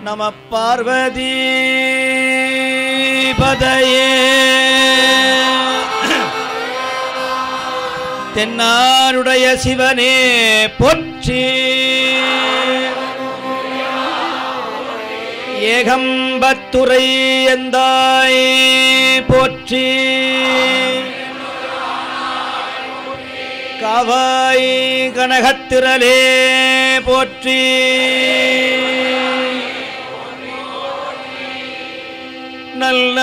நம பார்வதி பதையே தென்னாருடைய சிவனே போற்றி ஏகம்பத்துரை எந்தாய் போற்றி காவாய் கனகத்திரலே போற்றி நல்ல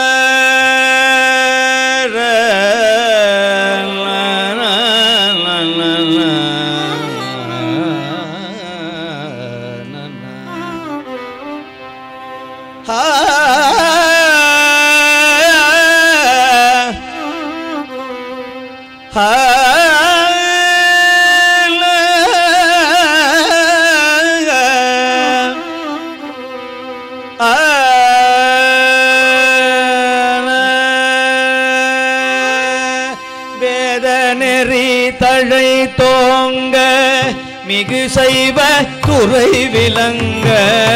வேத நெறி தழை தோங்க மிகு செய்வ துறை விளங்க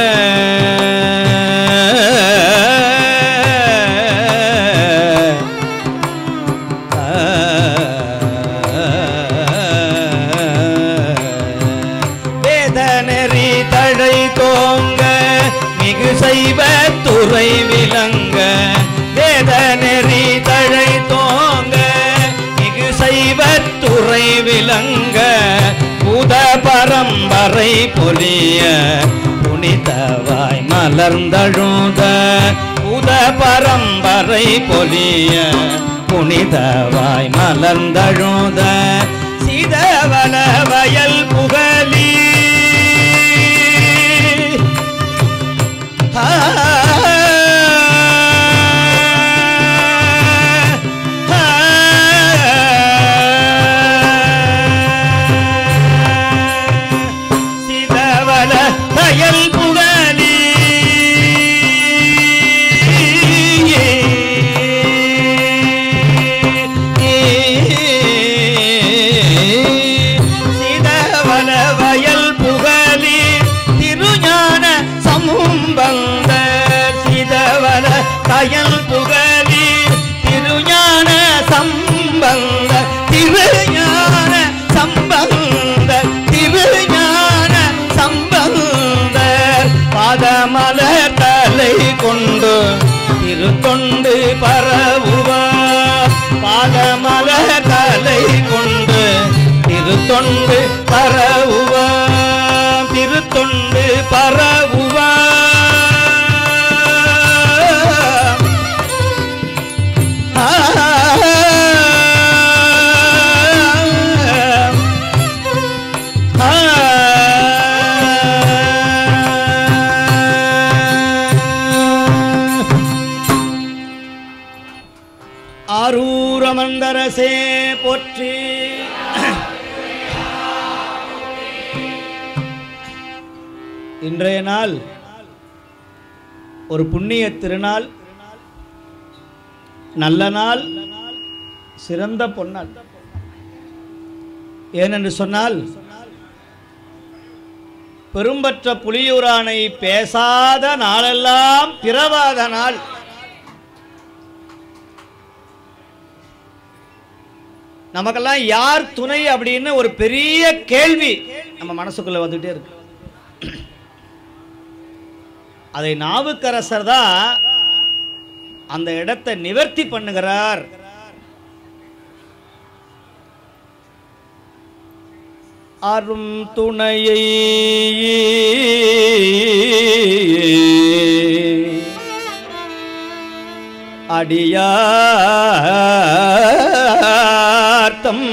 வேத நெறி தழை தோங்க மிகு செய்வ துறை விளங்க வேத நெறி தழை தோங்க மிகு செய்வ துறை விளங்க புத பரம்பரை பொலிய புனிதவாய் மலர்ந்தழுத புத பரம்பரை பொலிய புனிதவாய் மலர்ந்தழுத சிதவள வயல் புகழி ஆ, ஆ, சிதவள வயல் புகழி சிதவள வயல் புகழி திருஞான சமும்பந்த சிதவள வயல் புகழி திருஞான சம்பந்த திருஞான சம்பந்த திருஞான சம்பந்த பாதமலர் தலை கொண்டு திருத்தொண்டு பரவுவார் பாதமலர் தலை கொண்டு திருத்தொண்டு பரவுவார் திருத்தொண்டு பரவுவார் ஆரூரமந்தரசே போற்றி இன்றைய நாள் ஒரு புண்ணிய திருநாள் நல்ல நாள் சிறந்த பொன்னாள் ஏனென்று சொன்னால் பெரும்பற்ற புலியூரானை பேசாத நாளெல்லாம் பிறவாத நாள் நமக்கெல்லாம் யார் துணை அப்படின்னு ஒரு பெரிய கேள்வி நம்ம மனசுக்குள்ள வந்துட்டே இருக்கு அதை நாவுக்கரசர் தான் அந்த இடத்தை நிவர்த்தி பண்ணுகிறார் அரும் துணையை அடியார்த்தம்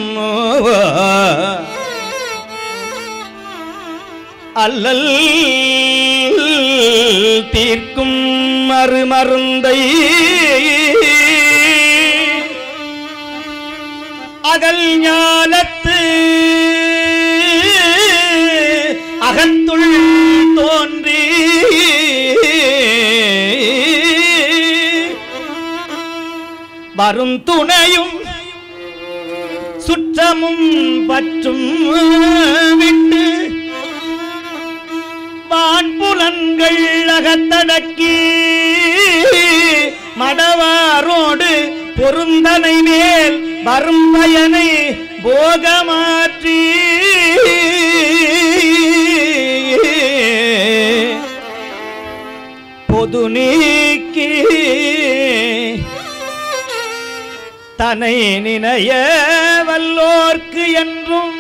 அல்லல் தீர்க்கும் மறுமருந்தை அகல் ஞானத்து அகத்துள் தோன்றி வரும் துணையும் சுற்றமும் பற்றும் விட்டு வான்புல புலன்கள் அகத்தடக்கி மடவாரோடு பொருந்தனை மேல் வரும் பயனை போகமாற்றி பொது நீக்கி தனை நினைய வல்லோர்க்கு என்றும்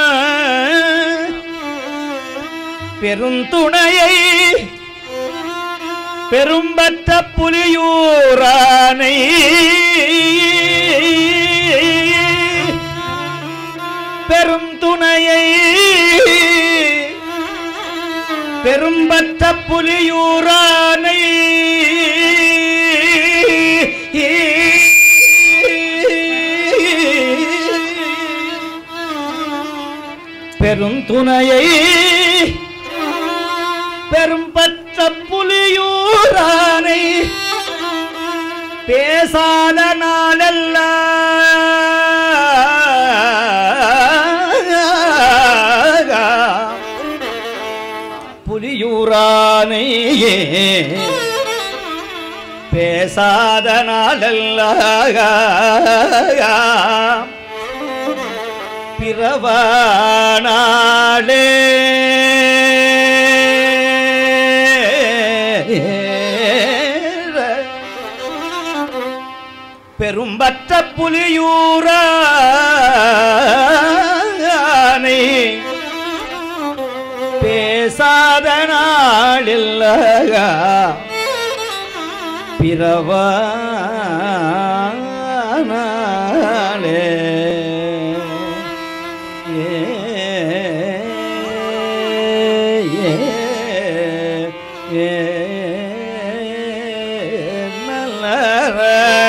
பெருந்துணையை பெரும்பற்ற புலியூரானை பெரும் துணையை பெரும்பற்ற புலியூரானை பெருந்துணையை பெரும்பற்ற புலியூரானை பேசாத நாளெல்லாம் புலியூரானையே பேசாத நாளெல்லாம் பிறவானாளே பெரும்பற்ற புலியூரானை பேசாத நாளில்ல பிறவானாளே ஏ ஏ ஏ நல்ல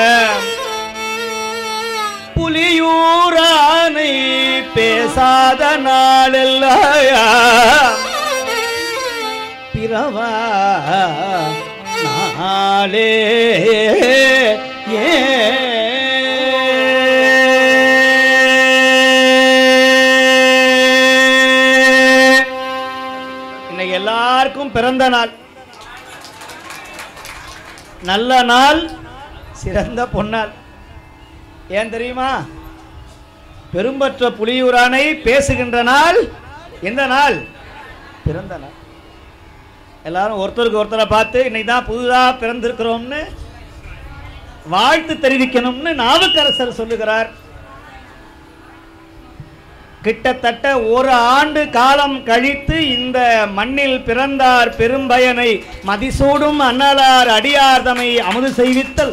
புலியூரானை பேசாத நாளெல்லாம் பிறவா நாளே ஏ இன்னைக்கு எல்லாருக்கும் பிறந்த நாள் நல்ல நாள் சிறந்த பொன்னாள் ஏன் தெரியுமா பெரும்பற்ற புலியூரானை பேசுகின்ற நாள் எந்த நாள் பிறந்த நாள் எல்லாரும் ஒருத்தருக்கு ஒருத்தரை பார்த்து இன்னைக்கு தான் புதுதாக பிறந்திருக்கிறோம்னு வாழ்த்து தெரிவிக்கணும்னு நாவுக்கரசர் சொல்லுகிறார் கிட்டத்தட்ட ஒரு ஆண்டு காலம் கழித்து இந்த மண்ணில் பிறந்தார் பெரும்பயனை மதிசூடும் அன்னலார் அடியார்தமை அமுது செய்வித்தல்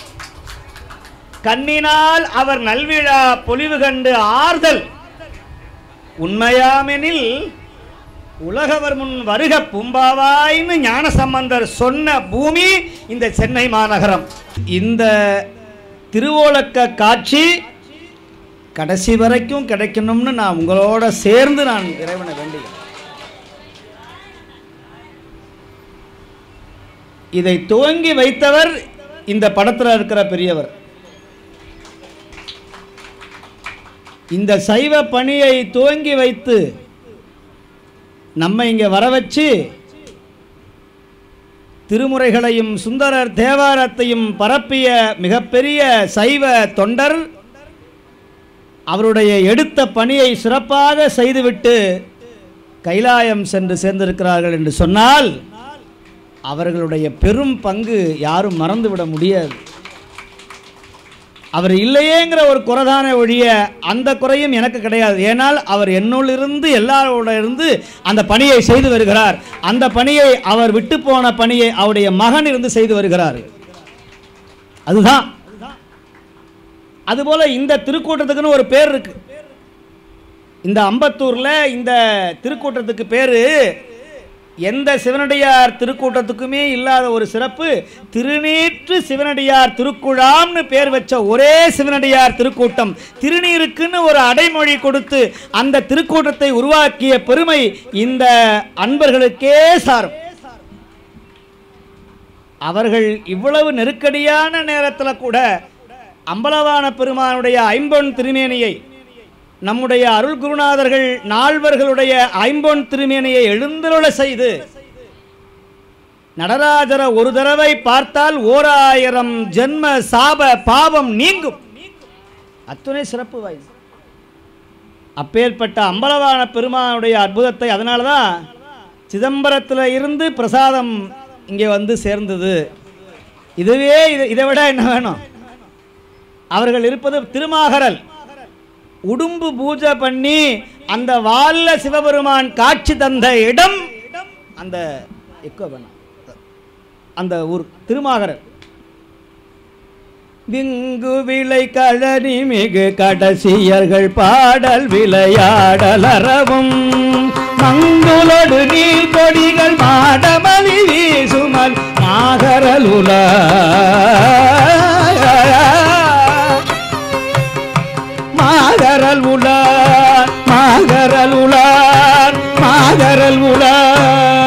கண்ணினால் அவர் நல்விழா பொலிவு கண்டு ஆறுதல் உண்மையாமெனில் உலகவர் முன் வருக பூம்பாவாய்னு ஞானசம்பந்தர் சொன்ன பூமி இந்த சென்னை மாநகரம் இந்த திருவோலக்க காட்சி கடைசி வரைக்கும் கிடைக்கணும்னு நான் உங்களோட சேர்ந்து நான் இறைவனை வேண்டுகிறேன் இதை துவங்கி வைத்தவர் இந்த படத்தில் இருக்கிற பெரியவர் இந்த சைவ பணியை துவங்கி வைத்து நம்ம இங்கே வர வச்சு திருமுறைகளையும் சுந்தரர் தேவாரத்தையும் பரப்பிய மிகப்பெரிய சைவ தொண்டர் அவருடைய எடுத்த பணியை சிறப்பாக செய்துவிட்டு கைலாயம் சென்று சேர்ந்திருக்கிறார்கள் என்று சொன்னால் அவர்களுடைய பெரும் பங்கு யாரும் மறந்துவிட முடியாது அவர் இல்லையேங்கிற ஒரு குறைதான ஒழிய அந்த குறையும் எனக்கு கிடையாது ஏனால் அவர் என்னுள்ளிருந்து எல்லாரோட இருந்து அந்த பணியை செய்து வருகிறார் அந்த பணியை அவர் விட்டு போன பணியை அவருடைய மகன் இருந்து செய்து வருகிறார் அதுதான் அதுபோல இந்த திருக்கூட்டத்துக்குன்னு ஒரு பேர் இருக்கு இந்த அம்பத்தூர்ல இந்த திருக்கூட்டத்துக்கு பேரு எந்த சிவனடியார் திருக்கூட்டத்துக்குமே இல்லாத ஒரு சிறப்பு திருநீற்று சிவனடியார் திருக்குழாம்னு பேர் வச்ச ஒரே சிவனடியார் திருக்கூட்டம் திருநீருக்குன்னு ஒரு அடைமொழி கொடுத்து அந்த திருக்கூட்டத்தை உருவாக்கிய பெருமை இந்த அன்பர்களுக்கே சாரும் அவர்கள் இவ்வளவு நெருக்கடியான நேரத்தில் கூட அம்பலவான பெருமானுடைய ஐம்பொன் திருமேனியை நம்முடைய அருள் குருநாதர்கள் நால்வர்களுடைய ஐம்பொன் திருமேனியை எழுந்தருள செய்து நடராஜரை ஒரு தடவை பார்த்தால் ஓராயிரம் ஜென்ம சாப பாவம் நீங்கும் அத்துணை சிறப்பு வாய்ஸ் அப்பேற்பட்ட அம்பலவான பெருமானுடைய அற்புதத்தை அதனால தான் சிதம்பரத்தில் இருந்து பிரசாதம் இங்கே வந்து சேர்ந்தது இதுவே இது இதை விட என்ன வேணும் அவர்கள் இருப்பது திருமாகரல் உடும்பு பூஜை பண்ணி அந்த வால்ல சிவபெருமான் காட்சி தந்த இடம் அந்த எக்கோ வேணாம் அந்த ஊர் திருமாகரல் விங்கு விளை கழனி மிகு கடைசியர்கள் பாடல் விளையாடல் அறவும் மங்குலொடு நீல் கொடிகள் மாடமலி வீசுமல் மாகரலுல மாகரல் உலார் மாகரல் உலார் மாகரல் உலார்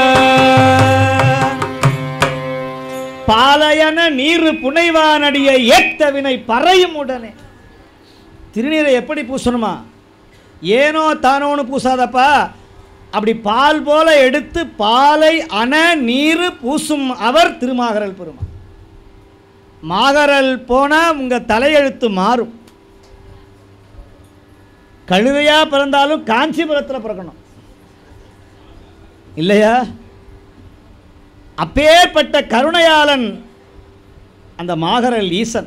பாலையன நீர் புனைவானடிய ஏத்த வினை பறையும் உடனே திருநீரை எப்படி பூசணுமா ஏனோ தானோன்னு பூசாதப்பா அப்படி பால் போல எடுத்து பாலை அன நீர் பூசும் அவர் திருமாகரல் பெருமா மாகரல் போனால் உங்கள் தலையெழுத்து மாறும் கழுதையா பிறந்தாலும் காஞ்சிபுரத்தில் பிறக்கணும் இல்லையா அப்பேற்பட்ட கருணையாளன் அந்த மாகரல் ஈசன்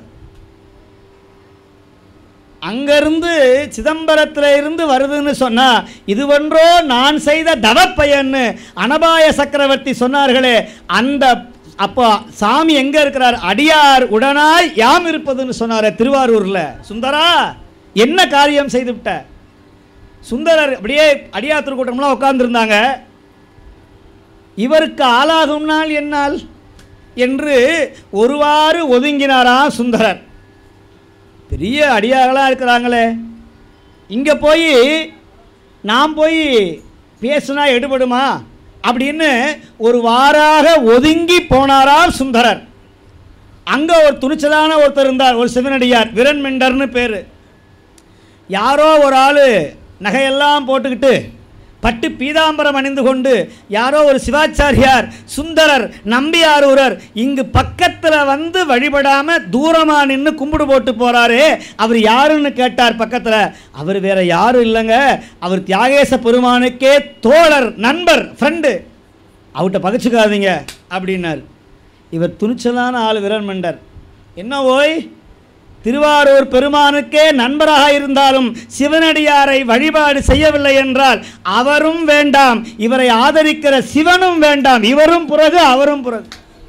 அங்கிருந்து சிதம்பரத்தில் இருந்து வருதுன்னு சொன்னா இதுவன்றோ நான் செய்த தவப்பயன்னு அனபாய சக்கரவர்த்தி சொன்னார்களே அந்த அப்போ சாமி எங்க இருக்கிறார் அடியார் உடனாய் யாம் இருப்பதுன்னு சொன்னார் திருவாரூர்ல சுந்தரா என்ன காரியம் செய்து விட்ட சுந்தரர் அப்படியே அடியார் திருக்கூட்டம்லாம் உட்கார்ந்துருந்தாங்க இவருக்கு ஆளாகும் நாள் என்னால் என்று ஒருவாறு ஒதுங்கினாராம் சுந்தரர் பெரிய அடியார்களாக இருக்கிறாங்களே இங்கே போய் நாம் போய் பேசுனா எடுபடுமா அப்படின்னு ஒரு வாராக ஒதுங்கி போனாராம் சுந்தரர் அங்கே ஒரு துணிச்சலான ஒருத்தர் இருந்தார் ஒரு சிவனடியார் விரண்மெண்டர்னு பேர் யாரோ ஒரு ஆள் நகையெல்லாம் போட்டுக்கிட்டு பட்டு பீதாம்பரம் அணிந்து கொண்டு யாரோ ஒரு சிவாச்சாரியார் சுந்தரர் நம்பியாரூரர் இங்கு பக்கத்தில் வந்து வழிபடாம தூரமா நின்று கும்பிடு போட்டு போறாரே அவர் யாருன்னு கேட்டார் பக்கத்தில் அவர் வேற யாரும் இல்லைங்க அவர் தியாகேச பெருமானுக்கே தோழர் நண்பர் ஃப்ரெண்டு அவர்கிட்ட பகைச்சுக்காதீங்க அப்படின்னார் இவர் துணிச்சலான ஆள் விரண்மண்டர் என்ன ஓய் திருவாரூர் பெருமானுக்கே நண்பராக இருந்தாலும் சிவனடியாரை வழிபாடு செய்யவில்லை என்றால் அவரும் வேண்டாம் இவரை ஆதரிக்கிற சிவனும் வேண்டாம் இவரும் பிறகு அவரும் பிறகு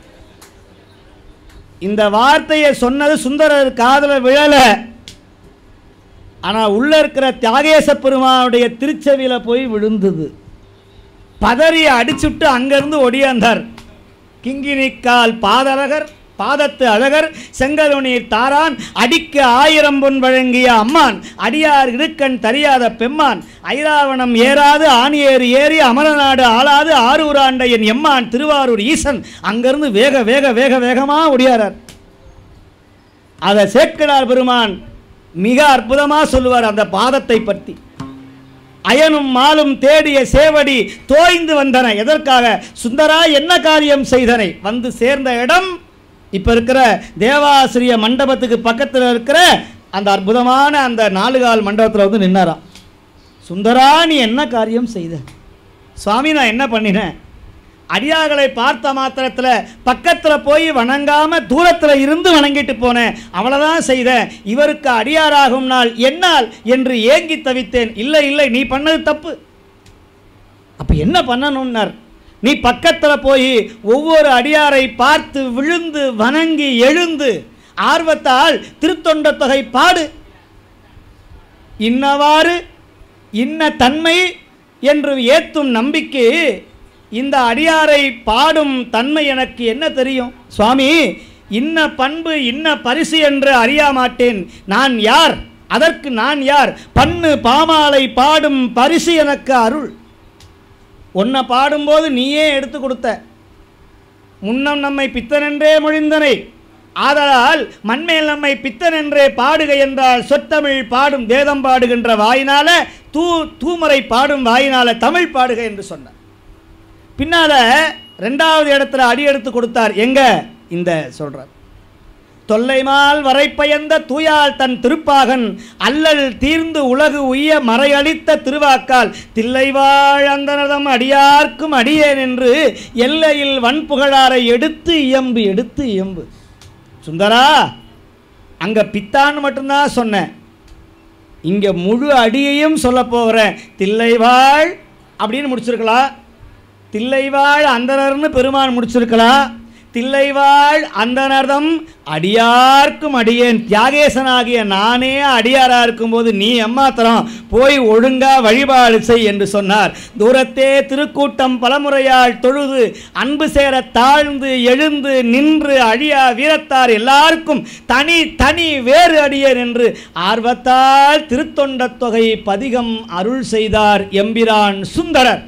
இந்த வார்த்தையை சொன்னது சுந்தரர் காதல விழல ஆனால் உள்ள இருக்கிற தியாகேச பெருமானுடைய திருச்செவியில போய் விழுந்தது பதறி அடிச்சுட்டு அங்கிருந்து ஒடியாந்தார் கிங்கினிக்கால் பாதரகர் பாதத்து அழகர் செங்கலுநீர் தாரான் அடிக்க ஆயிரம் பொன் வழங்கிய அம்மான் அடியார் இடுக்கண் தரியாத பெம்மான் ஐராவணம் ஏறாது ஆணியேறு ஏறி அமரநாடு ஆளாது ஆரூராண்ட என் எம்மான் திருவாரூர் ஈசன் அங்கிருந்து வேக வேக வேக வேகமாக ஒடியாரார் அதை சேட்கடார் பெருமான் மிக அற்புதமாக சொல்லுவார் அந்த பாதத்தை பற்றி அயனும் மாலும் தேடிய சேவடி தோய்ந்து வந்தன எதற்காக சுந்தரா என்ன காரியம் செய்தனை வந்து சேர்ந்த இடம் இப்போ இருக்கிற தேவாசிரிய மண்டபத்துக்கு பக்கத்தில் இருக்கிற அந்த அற்புதமான அந்த நாலுகால் மண்டபத்தில் வந்து நின்னாராம் சுந்தரா நீ என்ன காரியம் செய்த சுவாமி நான் என்ன பண்ணினேன் அடியார்களை பார்த்த மாத்திரத்தில் பக்கத்தில் போய் வணங்காம தூரத்தில் இருந்து வணங்கிட்டு போனேன் அவ்வளோதான் செய்தேன் இவருக்கு அடியாராகும் நாள் என்னால் என்று ஏங்கி தவித்தேன் இல்லை இல்லை நீ பண்ணது தப்பு அப்போ என்ன பண்ணணும்னார் நீ பக்கத்தில் போய் ஒவ்வொரு அடியாரை பார்த்து விழுந்து வணங்கி எழுந்து ஆர்வத்தால் திருத்தொண்ட தொகை பாடு இன்னவாறு இன்ன தன்மை என்று ஏத்தும் நம்பிக்கை இந்த அடியாரை பாடும் தன்மை எனக்கு என்ன தெரியும் சுவாமி இன்ன பண்பு இன்ன பரிசு என்று அறிய மாட்டேன் நான் யார் அதற்கு நான் யார் பண்ணு பாமாலை பாடும் பரிசு எனக்கு அருள் உன்னை பாடும்போது நீயே எடுத்து கொடுத்த முன்னம் நம்மை பித்தனென்றே மொழிந்தனை ஆதலால் மண்மேல் நம்மை பித்தன் என்றே பாடுக என்றால் சொத்தமிழ் பாடும் வேதம் பாடுகின்ற வாயினால தூ தூமரை பாடும் வாயினால தமிழ் பாடுக என்று சொன்னார் பின்னால ரெண்டாவது இடத்துல அடி எடுத்து கொடுத்தார் எங்க இந்த சொல்றார் தொல்லைமால் வரைப்பயந்த தூயால் தன் திருப்பாகன் அல்லல் தீர்ந்து உலகு உய்ய மறையளித்த திருவாக்கால் தில்லைவாழ் அந்தனதம் அடியார்க்கும் அடியேன் என்று எல்லையில் வன்புகழாரை எடுத்து இயம்பு எடுத்து இயம்பு சுந்தரா அங்க பித்தான்னு மட்டும்தான் சொன்னேன் இங்க முழு அடியையும் சொல்ல போகிறேன் தில்லைவாழ் அப்படின்னு முடிச்சிருக்கலாம் தில்லைவாழ் அந்தணர்னு பெருமான் முடிச்சிருக்கலாம் தில்லைவாழ் அந்தனர்தம் அடியார்க்கும் அடியேன் தியாகேசனாகிய நானே அடியாரா இருக்கும்போது நீ எம்மாத்திரம் போய் ஒழுங்கா வழிபாடு செய் என்று சொன்னார் தூரத்தே திருக்கூட்டம் பலமுறையால் தொழுது அன்பு சேர தாழ்ந்து எழுந்து நின்று அழியா வீரத்தார் எல்லாருக்கும் தனி தனி வேறு அடியேன் என்று ஆர்வத்தால் திருத்தொண்டத் தொகை பதிகம் அருள் செய்தார் எம்பிரான் சுந்தரர்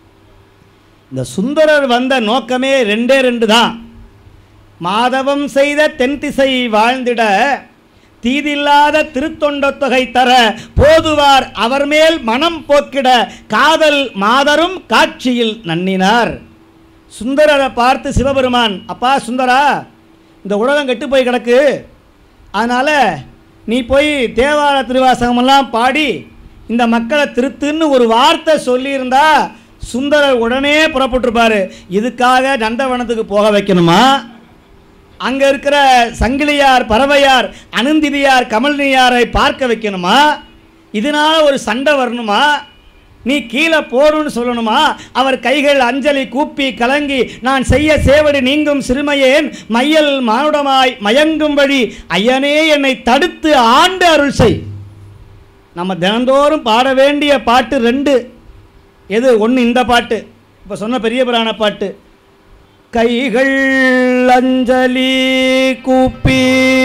இந்த சுந்தரர் வந்த நோக்கமே ரெண்டே ரெண்டு தான் மாதவம் செய்த தென்திசை வாழ்ந்திட தீதில்லாத திருத்தொண்டத் தொகை தர போதுவார் அவர் மேல் மனம் போக்கிட காதல் மாதரும் காட்சியில் நன்னினார் சுந்தரரை பார்த்து சிவபெருமான் அப்பா சுந்தரா இந்த உலகம் கெட்டு போய் கிடக்கு அதனால் நீ போய் தேவார திருவாசகமெல்லாம் பாடி இந்த மக்களை திருத்துன்னு ஒரு வார்த்தை சொல்லியிருந்தா சுந்தரர் உடனே புறப்பட்டிருப்பாரு இதுக்காக நந்தவனத்துக்கு போக வைக்கணுமா அங்கே இருக்கிற சங்கிலியார் பறவையார் அனந்தினியார் கமலினியாரை பார்க்க வைக்கணுமா இதனால ஒரு சண்டை வரணுமா நீ கீழே போடுன்னு சொல்லணுமா அவர் கைகள் அஞ்சலி கூப்பி கலங்கி நான் செய்ய சேவடி நீங்கும் சிறுமையேன் மையல் மானுடமாய் மயங்கும்படி ஐயனே என்னை தடுத்து ஆண்டு அருள் செய் நம்ம தினந்தோறும் பாட வேண்டிய பாட்டு ரெண்டு எது ஒன்று இந்த பாட்டு இப்போ சொன்ன பெரிய புராண பாட்டு கைகள் அஞ்சலி கூப்பி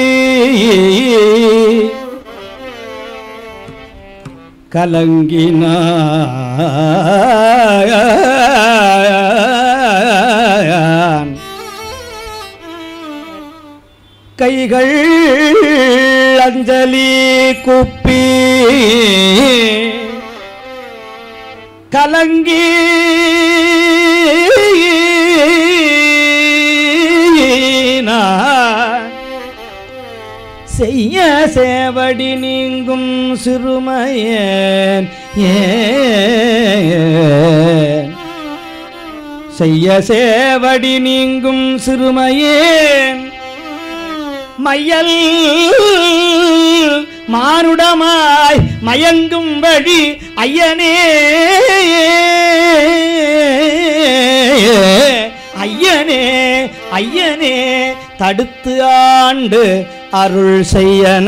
கலங்கினான் கைகள் அஞ்சலி குப்பி கலங்கி செய்ய சேவடி நீங்கும் சிறுமையேன் ஏன் செய்ய சேவடி நீங்கும் சிறுமையேன் மையல் மானுடமாய் மயங்கும் வழி ஐயனே ஐயனே ஐயனே தடுத்து ஆண்டு அருள் செய்யன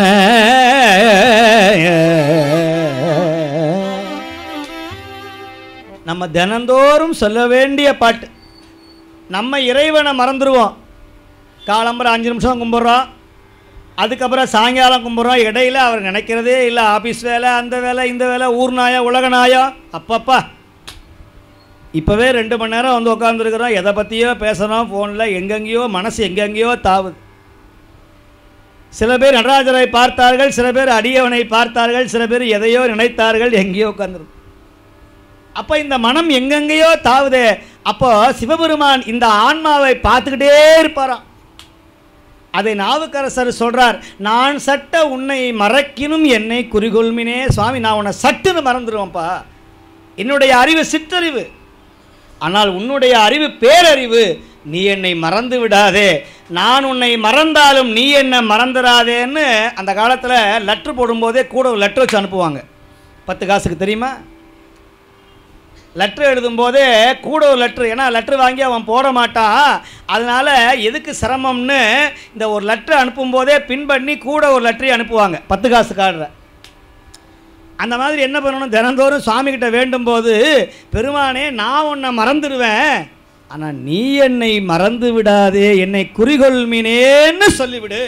நம்ம தினந்தோறும் சொல்ல வேண்டிய பாட்டு நம்ம இறைவனை மறந்துடுவோம் காலம்பரம் அஞ்சு நிமிஷம் கும்பிட்றோம் அதுக்கப்புறம் சாயங்காலம் கும்பிட்றோம் இடையில அவர் நினைக்கிறதே இல்லை ஆஃபீஸ் வேலை அந்த வேலை இந்த வேலை ஊர் நாயா உலக நாயா அப்பப்பா இப்போவே ரெண்டு மணி நேரம் வந்து உட்காந்துருக்குறோம் எதை பற்றியோ பேசுகிறோம் ஃபோனில் எங்கெங்கேயோ மனசு எங்கெங்கேயோ தாவுது சில பேர் நடராஜரை பார்த்தார்கள் சில பேர் அடியவனை பார்த்தார்கள் சில பேர் எதையோ நினைத்தார்கள் எங்கேயோ உட்காந்துருக்கு அப்போ இந்த மனம் எங்கெங்கேயோ தாவுதே அப்போ சிவபெருமான் இந்த ஆன்மாவை பார்த்துக்கிட்டே இருப்பாராம் அதை நாவுக்கரசர் சொல்றார் நான் சட்ட உன்னை மறக்கினும் என்னை குறிகொள்மினே சுவாமி நான் உன்னை சட்டுன்னு மறந்துடுவேன்ப்பா என்னுடைய அறிவு சிற்றறிவு ஆனால் உன்னுடைய அறிவு பேரறிவு நீ என்னை மறந்து விடாதே நான் உன்னை மறந்தாலும் நீ என்ன மறந்துடாதேன்னு அந்த காலத்தில் லெட்ரு போடும்போதே கூட ஒரு லெட்ரு வச்சு அனுப்புவாங்க பத்து காசுக்கு தெரியுமா லெட்ரு எழுதும்போதே கூட ஒரு லெட்ரு ஏன்னா லெட்ரு வாங்கி அவன் போட மாட்டான் அதனால் எதுக்கு சிரமம்னு இந்த ஒரு லெட்ரு அனுப்பும்போதே பின் பண்ணி கூட ஒரு லெட்டரையும் அனுப்புவாங்க பத்து காசு கார்டில் அந்த மாதிரி என்ன பண்ணணும் தினந்தோறும் சுவாமிகிட்ட வேண்டும் போது பெருமானே நான் உன்னை மறந்துடுவேன் ஆனால் நீ என்னை மறந்து விடாதே என்னை குறிகொள்மினேன்னு சொல்லிவிடு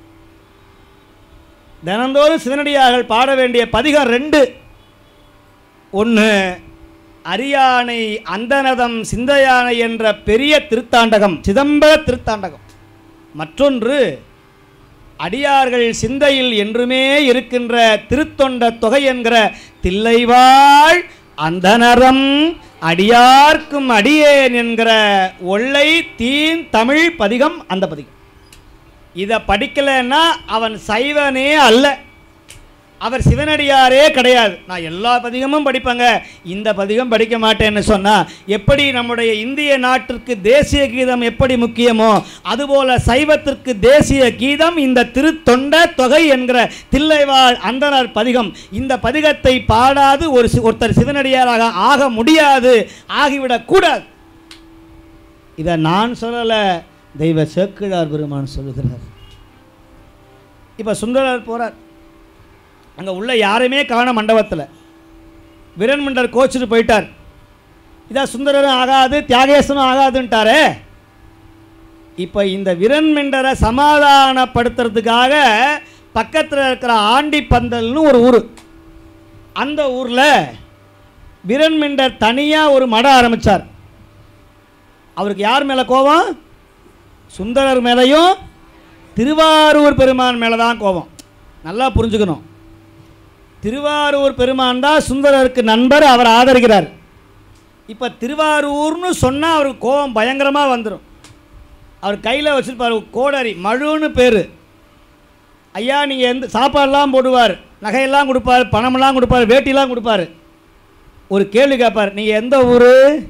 தினந்தோறும் சிவனடியார்கள் பாட வேண்டிய பதிகம் ரெண்டு ஒன்று அரியானை அந்தனதம் சிந்தையானை என்ற பெரிய திருத்தாண்டகம் சிதம்பர திருத்தாண்டகம் மற்றொன்று அடியார்கள் சிந்தையில் என்றுமே இருக்கின்ற திருத்தொண்ட தொகை என்கிற தில்லைவாழ் அந்த நரம் அடியார்க்கும் அடியேன் என்கிற ஒல்லை தீன் தமிழ் பதிகம் அந்த பதிகம் இதை படிக்கலைன்னா அவன் சைவனே அல்ல அவர் சிவனடியாரே கிடையாது நான் எல்லா பதிகமும் படிப்பேங்க இந்த பதிகம் படிக்க மாட்டேன்னு சொன்னால் எப்படி நம்முடைய இந்திய நாட்டிற்கு தேசிய கீதம் எப்படி முக்கியமோ அதுபோல சைவத்திற்கு தேசிய கீதம் இந்த திருத்தொண்ட தொகை என்கிற தில்லைவாழ் அந்தனர் பதிகம் இந்த பதிகத்தை பாடாது ஒரு சி- ஒருத்தர் சிவனடியாராக ஆக முடியாது ஆகிவிடக்கூடாது இதை நான் சொல்லலை தெய்வ சேக்கிழார் பெருமான் சொல்லுகிறார் இப்போ சுந்தரர் போகிறார் அங்கே உள்ள யாருமே காண மண்டபத்தில் விரண்மண்டர் கோச்சிட்டு போயிட்டார் இதான் சுந்தரரும் ஆகாது தியாகேசனும் ஆகாதுன்ட்டாரே இப்போ இந்த விரண்மெண்டரை சமாதானப்படுத்துறதுக்காக பக்கத்தில் இருக்கிற ஆண்டிப்பந்தல்னு ஒரு ஊர் அந்த ஊரில் விரண்மெண்டர் தனியாக ஒரு மடம் ஆரம்பித்தார் அவருக்கு யார் மேலே கோபம் சுந்தரர் மேலேயும் திருவாரூர் பெருமான் மேலே தான் கோபம் நல்லா புரிஞ்சுக்கணும் திருவாரூர் பெருமான் தான் சுந்தரருக்கு நண்பர் அவர் ஆதரிக்கிறார் இப்போ திருவாரூர்னு சொன்னால் அவருக்கு கோபம் பயங்கரமாக வந்துடும் அவர் கையில் வச்சுருப்பார் கோடரி மழுன்னு பேர் ஐயா நீங்கள் எந்த சாப்பாடெல்லாம் போடுவார் நகையெல்லாம் கொடுப்பார் பணமெல்லாம் கொடுப்பார் வேட்டிலாம் கொடுப்பார் ஒரு கேள்வி கேட்பார் நீங்கள் எந்த ஊர்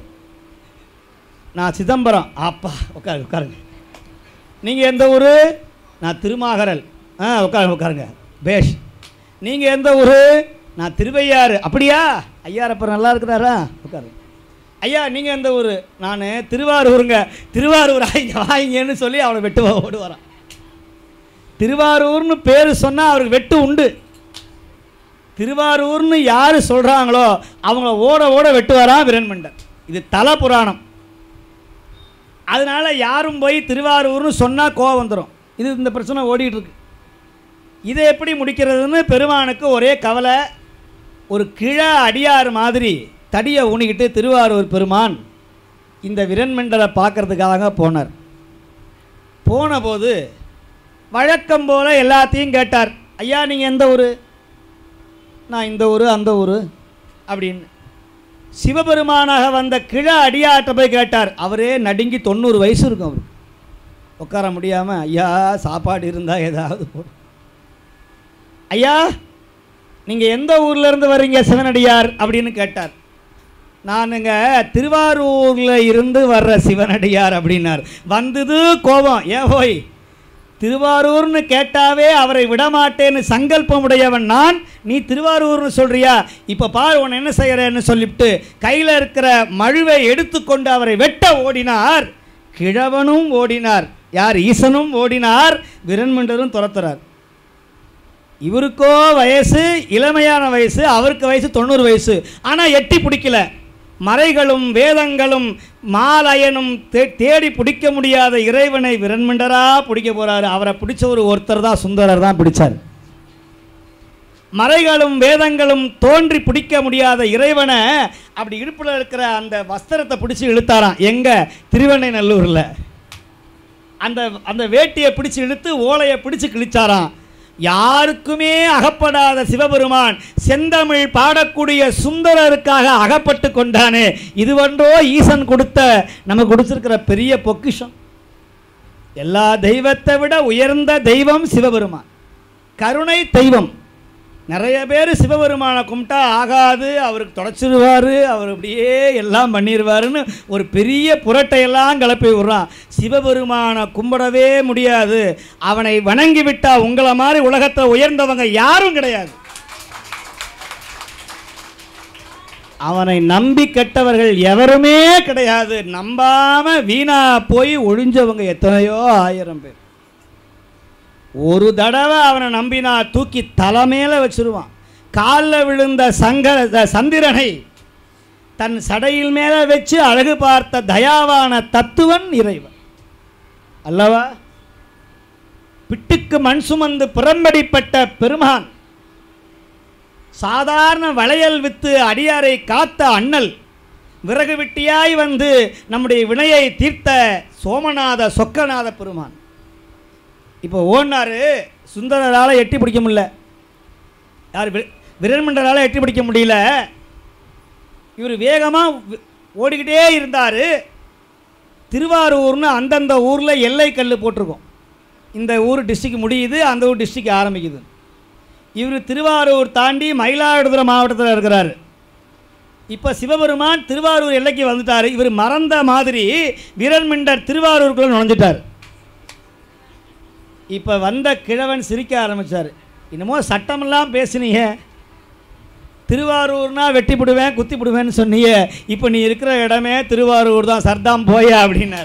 நான் சிதம்பரம் அப்பா உட்காரு உட்காருங்க நீங்கள் எந்த ஊர் நான் திருமாகரல் ஆ உட்காருங்க உட்காருங்க பேஷ் நீங்கள் எந்த ஊர் நான் திருவையாறு அப்படியா ஐயாரப்பர் நல்லா இருக்கிறாரா உட்காருங்க ஐயா நீங்கள் எந்த ஊர் நான் திருவாரூருங்க திருவாரூர் ஆயிங்க வாங்கிங்கன்னு சொல்லி அவனை வெட்டு ஓடுவாரான் திருவாரூர்னு பேர் சொன்னால் அவருக்கு வெட்டு உண்டு திருவாரூர்னு யார் சொல்கிறாங்களோ அவங்கள ஓட ஓட வெட்டுவாராம் விரண்மண்டர் இது தல புராணம் அதனால் யாரும் போய் திருவாரூர்னு சொன்னால் கோவம் வந்துடும் இது இந்த பிரச்சனை ஓடிட்டு இருக்கு இதை எப்படி முடிக்கிறதுன்னு பெருமானுக்கு ஒரே கவலை ஒரு கிழ அடியார் மாதிரி தடியை ஊனிக்கிட்டு திருவாரூர் பெருமான் இந்த விரண்மண்டலை பார்க்கறதுக்காக போனார் போன போது வழக்கம் போல் எல்லாத்தையும் கேட்டார் ஐயா நீங்கள் எந்த ஊர் நான் இந்த ஊர் அந்த ஊர் அப்படின்னு சிவபெருமானாக வந்த கிழ அடியாட்ட போய் கேட்டார் அவரே நடுங்கி தொண்ணூறு வயசு இருக்கும் அவருக்கு உட்கார முடியாமல் ஐயா சாப்பாடு இருந்தால் ஏதாவது போடும் ஐயா நீங்கள் எந்த ஊர்ல இருந்து வர்றீங்க சிவனடியார் அப்படின்னு கேட்டார் நானுங்க திருவாரூரில் இருந்து வர்ற சிவனடியார் அப்படின்னார் வந்தது கோபம் ஏன் போய் திருவாரூர்னு கேட்டாவே அவரை விடமாட்டேன்னு சங்கல்பம் உடையவன் நான் நீ திருவாரூர்னு சொல்றியா இப்போ பார் உன்னை என்ன செய்கிறேன்னு சொல்லிவிட்டு கையில் இருக்கிற மழுவை எடுத்துக்கொண்டு அவரை வெட்ட ஓடினார் கிழவனும் ஓடினார் யார் ஈசனும் ஓடினார் விரண்மண்டரும் துரத்துறார் இவருக்கோ வயசு இளமையான வயசு அவருக்கு வயசு தொண்ணூறு வயசு ஆனால் எட்டி பிடிக்கல மறைகளும் வேதங்களும் மாலயனும் தே தேடி பிடிக்க முடியாத இறைவனை விரண்மண்டரா பிடிக்க போறாரு அவரை பிடிச்ச ஒரு ஒருத்தர் தான் சுந்தரர் தான் பிடிச்சார் மறைகளும் வேதங்களும் தோன்றி பிடிக்க முடியாத இறைவனை அப்படி இடுப்பில் இருக்கிற அந்த வஸ்திரத்தை பிடிச்சி இழுத்தாராம் எங்க திருவெண்ணைநல்லூரில் அந்த அந்த வேட்டியை பிடிச்சு இழுத்து ஓலையை பிடிச்சு கிழிச்சாராம் யாருக்குமே அகப்படாத சிவபெருமான் செந்தமிழ் பாடக்கூடிய சுந்தரருக்காக அகப்பட்டு கொண்டானே இதுவன்றோ ஈசன் கொடுத்த நம்ம கொடுத்துருக்கிற பெரிய பொக்கிஷம் எல்லா தெய்வத்தை விட உயர்ந்த தெய்வம் சிவபெருமான் கருணை தெய்வம் நிறைய பேர் சிவபெருமானை கும்பிட்டா ஆகாது அவருக்கு தொடச்சிருவார் அவர் அப்படியே எல்லாம் பண்ணிடுவாருன்னு ஒரு பெரிய புரட்டையெல்லாம் கிளப்பி விடுறான் சிவபெருமானை கும்பிடவே முடியாது அவனை வணங்கி விட்டா உங்களை மாதிரி உலகத்தை உயர்ந்தவங்க யாரும் கிடையாது அவனை நம்பி கெட்டவர்கள் எவருமே கிடையாது நம்பாம வீணா போய் ஒழிஞ்சவங்க எத்தனையோ ஆயிரம் பேர் ஒரு தடவை அவனை நம்பினா தூக்கி தலைமையில வச்சிருவான் காலில் விழுந்த சங்கர சந்திரனை தன் சடையில் மேலே வச்சு அழகு பார்த்த தயாவான தத்துவன் இறைவன் அல்லவா பிட்டுக்கு மண் சுமந்து புறம்படிப்பட்ட பெருமான் சாதாரண வளையல் வித்து அடியாரை காத்த அண்ணல் விறகு விட்டியாய் வந்து நம்முடைய வினையை தீர்த்த சோமநாத சொக்கநாத பெருமான் இப்போ ஓடினாரு சுந்தரரால் எட்டி பிடிக்க முடியல யார் வி- விரண்மண்டரால் எட்டி பிடிக்க முடியல இவர் வேகமாக ஓடிக்கிட்டே இருந்தார் திருவாரூர்னு அந்தந்த ஊரில் எல்லை கல் போட்டிருக்கோம் இந்த ஊர் டிஸ்ட்ரிக்ட் முடியுது அந்த ஊர் டிஸ்ட்ரிக்ட் ஆரம்பிக்குது இவர் திருவாரூர் தாண்டி மயிலாடுதுறை மாவட்டத்தில் இருக்கிறார் இப்போ சிவபெருமான் திருவாரூர் எல்லைக்கு வந்துட்டார் இவர் மறந்த மாதிரி வீரன்மிண்டர் திருவாரூருக்குள்ளே நுழைஞ்சிட்டார் இப்போ வந்த கிழவன் சிரிக்க ஆரம்பித்தார் என்னமோ சட்டமெல்லாம் பேசுனீங்க திருவாரூர்னா வெட்டி விடுவேன் குத்தி விடுவேன்னு சொன்னீங்க இப்போ நீ இருக்கிற இடமே திருவாரூர் தான் சர்தாம் போயா அப்படின்னார்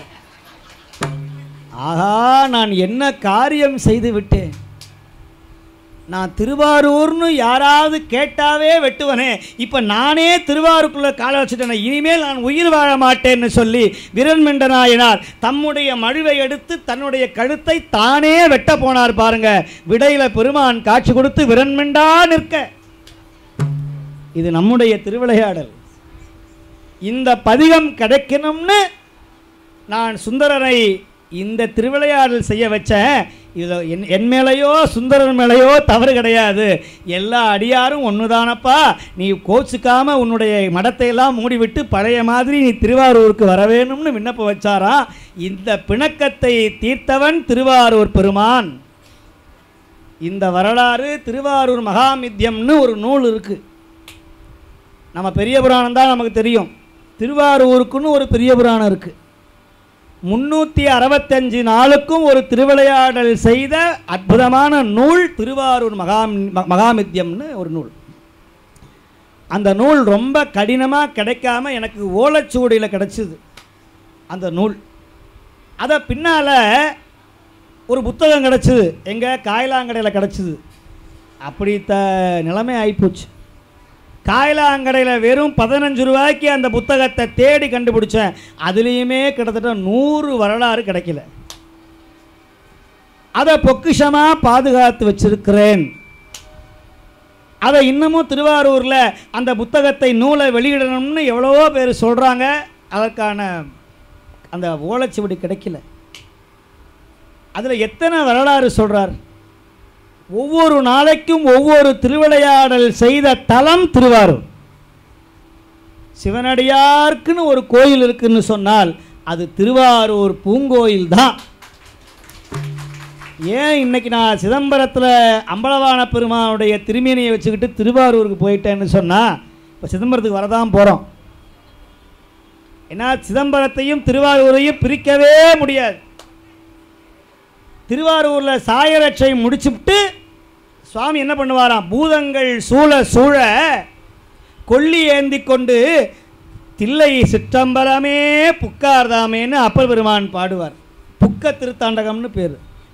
ஆஹா நான் என்ன காரியம் செய்து விட்டேன் நான் திருவாரூர்னு யாராவது கேட்டாவே வெட்டுவனே இப்போ நானே திருவாரூருக்குள்ளே காலை வச்சுட்டேன் இனிமேல் நான் உயிர் வாழ மாட்டேன்னு சொல்லி விரண்மிண்ட நாயனார் தம்முடைய மழுவை எடுத்து தன்னுடைய கழுத்தை தானே வெட்ட போனார் பாருங்க விடையில பெருமான் காட்சி கொடுத்து விரண்மிண்டா நிற்க இது நம்முடைய திருவிளையாடல் இந்த பதிகம் கிடைக்கணும்னு நான் சுந்தரரை இந்த திருவிளையாடல் செய்ய வச்சேன் இதில் என் என் மேலேயோ சுந்தரன் மேலேயோ தவறு கிடையாது எல்லா அடியாரும் ஒன்றுதானப்பா நீ கோச்சுக்காம உன்னுடைய மடத்தை எல்லாம் மூடிவிட்டு பழைய மாதிரி நீ திருவாரூருக்கு வர வேணும்னு விண்ணப்பம் வச்சாரா இந்த பிணக்கத்தை தீர்த்தவன் திருவாரூர் பெருமான் இந்த வரலாறு திருவாரூர் மகாமித்யம்னு ஒரு நூல் இருக்குது நம்ம பெரிய புராணம் தான் நமக்கு தெரியும் திருவாரூருக்குன்னு ஒரு பெரிய புராணம் இருக்குது முன்னூற்றி அறுபத்தஞ்சு நாளுக்கும் ஒரு திருவிளையாடல் செய்த அற்புதமான நூல் திருவாரூர் மகா மகாமித்யம்னு ஒரு நூல் அந்த நூல் ரொம்ப கடினமாக கிடைக்காம எனக்கு ஓலைச்சுவடியில் கிடச்சிது அந்த நூல் அதை பின்னால் ஒரு புத்தகம் கிடச்சிது எங்கள் காயலாங்கடையில் கிடச்சிது அப்படி த நிலைமை ஆகிப்போச்சு காயலாங்கடையில் வெறும் பதினஞ்சு ரூபாய்க்கு அந்த புத்தகத்தை தேடி கண்டுபிடிச்சேன் அதுலேயுமே கிட்டத்தட்ட நூறு வரலாறு கிடைக்கல அதை பொக்கிஷமாக பாதுகாத்து வச்சிருக்கிறேன் அதை இன்னமும் திருவாரூரில் அந்த புத்தகத்தை நூலை வெளியிடணும்னு எவ்வளவோ பேர் சொல்கிறாங்க அதற்கான அந்த ஓலைச்சுவடி கிடைக்கல அதில் எத்தனை வரலாறு சொல்கிறார் ஒவ்வொரு நாளைக்கும் ஒவ்வொரு திருவிளையாடல் செய்த தலம் திருவாரூர் சிவனடியார்க்குன்னு ஒரு கோயில் இருக்குன்னு சொன்னால் அது திருவாரூர் பூங்கோயில் தான் ஏன் இன்னைக்கு நான் சிதம்பரத்தில் அம்பலவான பெருமானுடைய திருமேனியை வச்சுக்கிட்டு திருவாரூருக்கு போயிட்டேன்னு சொன்னால் இப்போ சிதம்பரத்துக்கு வரதான் போகிறோம் ஏன்னா சிதம்பரத்தையும் திருவாரூரையும் பிரிக்கவே முடியாது திருவாரூரில் சாயரட்சை முடிச்சுவிட்டு சுவாமி என்ன பண்ணுவாராம் பூதங்கள் சூழ சூழ கொல்லி ஏந்தி கொண்டு தில்லை சிற்றம்பலமே புக்கார்தாமேன்னு அப்பர் பெருமான் பாடுவார் புக்க திருத்தாண்டகம்னு பேர்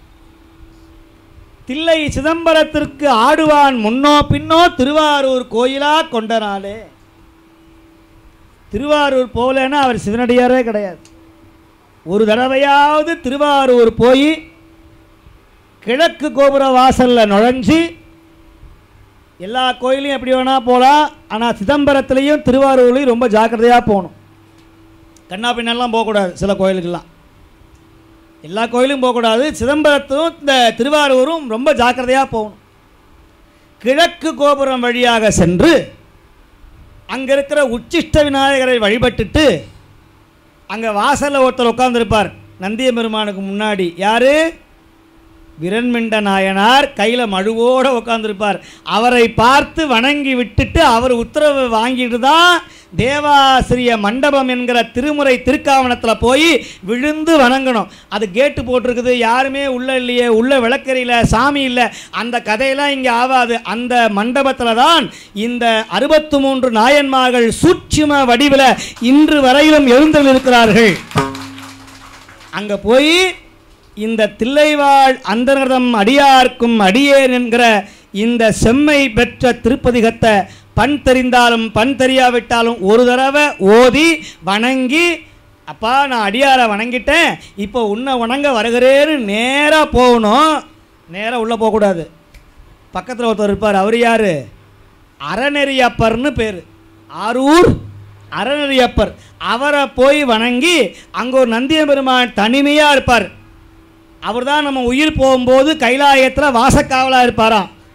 தில்லை சிதம்பரத்திற்கு ஆடுவான் முன்னோ பின்னோ திருவாரூர் கோயிலா கொண்ட நாளே திருவாரூர் போகலன்னா அவர் சிவனடியாரே கிடையாது ஒரு தடவையாவது திருவாரூர் போய் கிழக்கு கோபுர வாசலில் நுழைஞ்சு எல்லா கோயிலையும் எப்படி வேணால் போகலாம் ஆனால் சிதம்பரத்துலேயும் திருவாரூர்லேயும் ரொம்ப ஜாக்கிரதையாக போகணும் கண்ணா பின்னெல்லாம் போகக்கூடாது சில கோயிலுக்கெல்லாம் எல்லா கோயிலும் போகக்கூடாது சிதம்பரத்தும் இந்த திருவாரூரும் ரொம்ப ஜாக்கிரதையாக போகணும் கிழக்கு கோபுரம் வழியாக சென்று அங்கே இருக்கிற உச்சிஷ்ட விநாயகரை வழிபட்டுட்டு அங்கே வாசலில் ஒருத்தர் உட்காந்துருப்பார் நந்திய பெருமானுக்கு முன்னாடி யார் விரண்மிண்ட நாயனார் கையில் மழுவோடு உட்காந்துருப்பார் அவரை பார்த்து வணங்கி விட்டுட்டு அவர் உத்தரவு வாங்கிட்டு தான் தேவாசிரிய மண்டபம் என்கிற திருமுறை திருக்காவணத்தில் போய் விழுந்து வணங்கணும் அது கேட்டு போட்டிருக்குது யாருமே உள்ள இல்லையே உள்ள விளக்கறியில் சாமி இல்லை அந்த கதையெல்லாம் இங்கே ஆகாது அந்த மண்டபத்தில் தான் இந்த அறுபத்து மூன்று நாயன்மார்கள் சூட்சும வடிவில் இன்று வரையிலும் எழுந்திருக்கிறார்கள் அங்கே போய் இந்த தில்லைவாழ் அந்தர்தம் அடியார்க்கும் அடியேன் என்கிற இந்த செம்மை பெற்ற திருப்பதிகத்தை பண் தெரிந்தாலும் பண் தெரியாவிட்டாலும் ஒரு தடவை ஓதி வணங்கி அப்பா நான் அடியாரை வணங்கிட்டேன் இப்போ உன்னை வணங்க வருகிறேன்னு நேராக போகணும் நேராக உள்ளே போகக்கூடாது பக்கத்தில் ஒருத்தர் இருப்பார் அவர் யார் அறநெறியப்பர்னு பேர் ஆரூர் அறநெறியப்பர் அவரை போய் வணங்கி அங்கே ஒரு நந்திய பெருமான் தனிமையாக இருப்பார் அவர் தான் நம்ம உயிர் போகும்போது கைலாயத்தில் வாசக்காவலாக இருப்பாராம்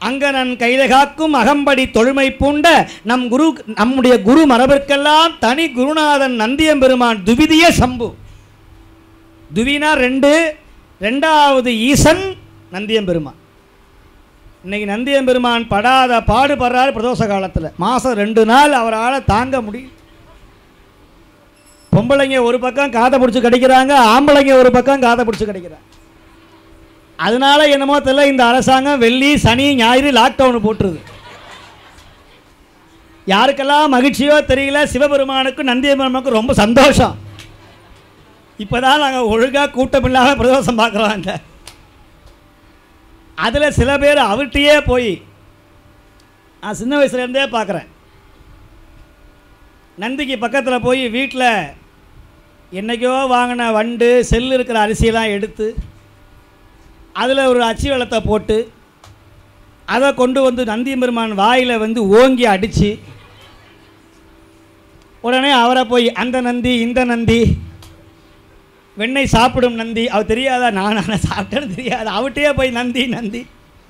அங்கனன் கையில காக்கும் அகம்படி தொழுமை பூண்ட நம் குரு நம்முடைய குரு மரபிற்கெல்லாம் தனி குருநாதன் நந்தியம்பெருமான் துவிதிய சம்பு துவினா ரெண்டு ரெண்டாவது ஈசன் நந்தியம்பெருமான் இன்னைக்கு நந்தியம்பெருமான் படாத பாடுபடுறாரு பிரதோஷ காலத்தில் மாதம் ரெண்டு நாள் அவரால் தாங்க முடியும் பொம்பளைங்க ஒரு பக்கம் காதை பிடிச்சி கிடைக்கிறாங்க ஆம்பளைங்க ஒரு பக்கம் காதை பிடிச்சி கிடைக்கிறாங்க அதனால என்னமோ தெரியல இந்த அரசாங்கம் வெள்ளி சனி ஞாயிறு லாக்டவுன் போட்டுருது யாருக்கெல்லாம் மகிழ்ச்சியோ தெரியல சிவபெருமானுக்கும் நந்தியபெருமானுக்கும் ரொம்ப சந்தோஷம் இப்போதான் நாங்கள் ஒழுங்காக கூட்டம் இல்லாமல் பிரதோஷம் பார்க்குறோம் அந்த அதில் சில பேர் அவர்கிட்டயே போய் நான் சின்ன வயசுலேருந்தே பார்க்குறேன் நந்திக்கு பக்கத்தில் போய் வீட்டில் என்னைக்கோ வாங்கின வண்டு செல் இருக்கிற அரிசியெல்லாம் எடுத்து அதில் ஒரு அச்சி வெள்ளத்தை போட்டு அதை கொண்டு வந்து நந்தி பெருமான் வாயில் வந்து ஓங்கி அடித்து உடனே அவரை போய் அந்த நந்தி இந்த நந்தி வெண்ணெய் சாப்பிடும் நந்தி அவர் தெரியாதா நான் நான் சாப்பிட்டேன்னு தெரியாது அவர்கிட்டயே போய் நந்தி நந்தி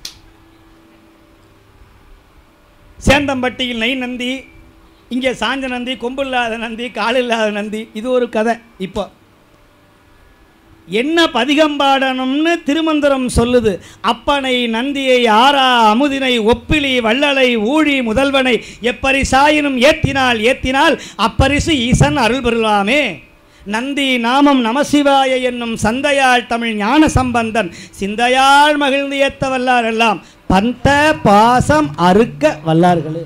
சேந்தம்பட்டியில் நெய் நந்தி இங்கே சாஞ்ச நந்தி கொம்பு இல்லாத நந்தி கால் இல்லாத நந்தி இது ஒரு கதை இப்போ என்ன பதிகம் பாடணும்னு திருமந்திரம் சொல்லுது அப்பனை நந்தியை ஆரா அமுதினை ஒப்பிலி வள்ளலை ஊழி முதல்வனை எப்பரிசாயினும் ஏத்தினால் ஏத்தினால் அப்பரிசு ஈசன் அருள் பெறலாமே நந்தி நாமம் நமசிவாய என்னும் சந்தையாள் தமிழ் ஞான சம்பந்தன் சிந்தையாள் மகிழ்ந்து ஏத்த வல்லார் எல்லாம் பந்த பாசம் அறுக்க வல்லார்களே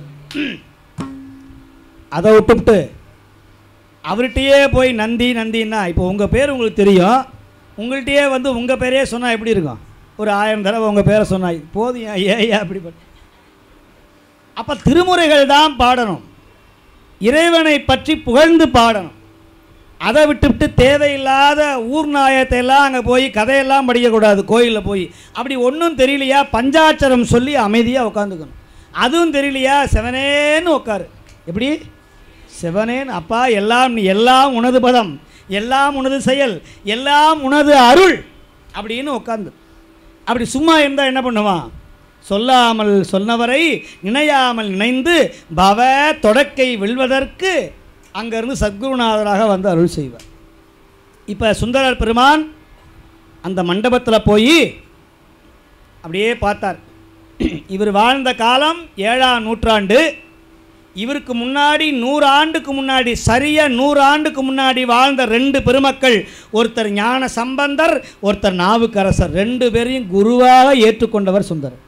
அதை விட்டுவிட்டு அவர்கிட்டயே போய் நந்தி நந்தின்னா இப்போ உங்கள் பேர் உங்களுக்கு தெரியும் உங்கள்கிட்டயே வந்து உங்கள் பேரே சொன்னால் எப்படி இருக்கும் ஒரு ஆயிரம் தடவை உங்கள் பேரை சொன்னா போதும் ஏயா அப்படி பண்ண அப்போ திருமுறைகள் தான் பாடணும் இறைவனை பற்றி புகழ்ந்து பாடணும் அதை விட்டுவிட்டு தேவையில்லாத ஊர் நாயத்தை எல்லாம் அங்கே போய் கதையெல்லாம் படிக்கக்கூடாது கோயிலில் போய் அப்படி ஒன்றும் தெரியலையா பஞ்சாட்சரம் சொல்லி அமைதியாக உட்காந்துக்கணும் அதுவும் தெரியலையா செவனேன்னு உட்காரு எப்படி சிவனேன் அப்பா எல்லாம் நீ எல்லாம் உனது பதம் எல்லாம் உனது செயல் எல்லாம் உனது அருள் அப்படின்னு உட்காந்து அப்படி சும்மா இருந்தால் என்ன பண்ணுவான் சொல்லாமல் சொன்னவரை நினையாமல் நினைந்து பவ தொடக்கை வெல்வதற்கு அங்கேருந்து சத்குருநாதராக வந்து அருள் செய்வார் இப்போ சுந்தரர் பெருமான் அந்த மண்டபத்தில் போய் அப்படியே பார்த்தார் இவர் வாழ்ந்த காலம் ஏழாம் நூற்றாண்டு இவருக்கு முன்னாடி நூறு ஆண்டுக்கு முன்னாடி சரியாக நூறு ஆண்டுக்கு முன்னாடி வாழ்ந்த ரெண்டு பெருமக்கள் ஒருத்தர் ஞான சம்பந்தர் ஒருத்தர் நாவுக்கரசர் ரெண்டு பேரையும் குருவாக ஏற்றுக்கொண்டவர் சுந்தரர்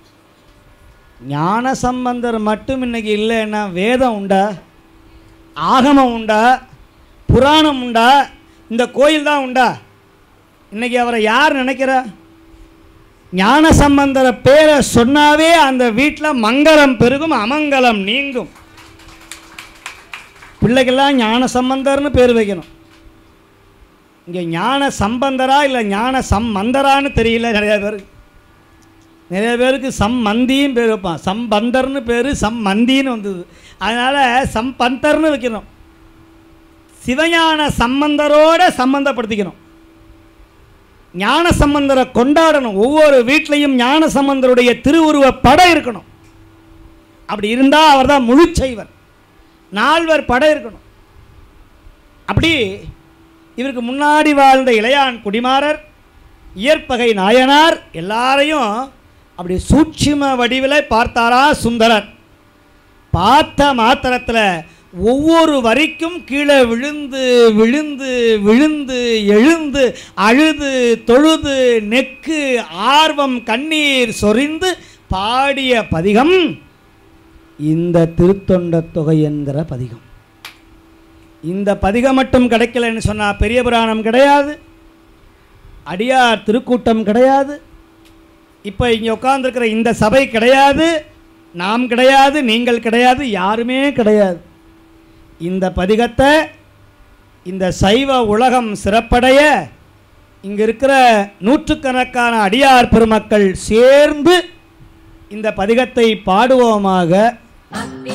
ஞான சம்பந்தர் மட்டும் இன்னைக்கு இல்லைன்னா வேதம் உண்டா ஆகமம் உண்டா புராணம் உண்டா இந்த கோயில் தான் உண்டா இன்னைக்கு அவரை யார் நினைக்கிறா ஞான சம்பந்தர பேரை சொன்னாவே அந்த வீட்டில் மங்களம் பெருகும் அமங்கலம் நீங்கும் பிள்ளைக்கெல்லாம் ஞான சம்பந்தர்னு பேர் வைக்கணும் இங்கே ஞான சம்பந்தரா இல்லை ஞான சம்மந்தரான்னு தெரியல நிறைய பேருக்கு நிறைய பேருக்கு சம்மந்தியும் பேர் வைப்பான் சம்பந்தர்னு பேர் சம்மந்தின்னு வந்தது அதனால் சம்பந்தர்னு வைக்கணும் சிவஞான சம்பந்தரோட சம்பந்தப்படுத்திக்கணும் ஞான சம்பந்தரை கொண்டாடணும் ஒவ்வொரு வீட்லேயும் ஞான சம்பந்தருடைய திருவுருவ படம் இருக்கணும் அப்படி இருந்தால் அவர் தான் முழு செய்வர் நால்வர் படம் இருக்கணும் அப்படி இவருக்கு முன்னாடி வாழ்ந்த இளையான் குடிமாறர் இயற்பகை நாயனார் எல்லாரையும் அப்படி சூட்சும வடிவில் பார்த்தாரா சுந்தரர் பார்த்த மாத்திரத்தில் ஒவ்வொரு வரிக்கும் கீழே விழுந்து விழுந்து விழுந்து எழுந்து அழுது தொழுது நெக்கு ஆர்வம் கண்ணீர் சொரிந்து பாடிய பதிகம் இந்த திருத்தொண்ட தொகை என்கிற பதிகம் இந்த பதிகம் மட்டும் கிடைக்கலன்னு சொன்னால் பெரிய புராணம் கிடையாது அடியார் திருக்கூட்டம் கிடையாது இப்போ இங்கே உட்காந்துருக்கிற இந்த சபை கிடையாது நாம் கிடையாது நீங்கள் கிடையாது யாருமே கிடையாது இந்த பதிகத்தை இந்த சைவ உலகம் சிறப்படைய இங்கே இருக்கிற நூற்றுக்கணக்கான அடியார் பெருமக்கள் சேர்ந்து இந்த பதிகத்தை பாடுவோமாக பக்தி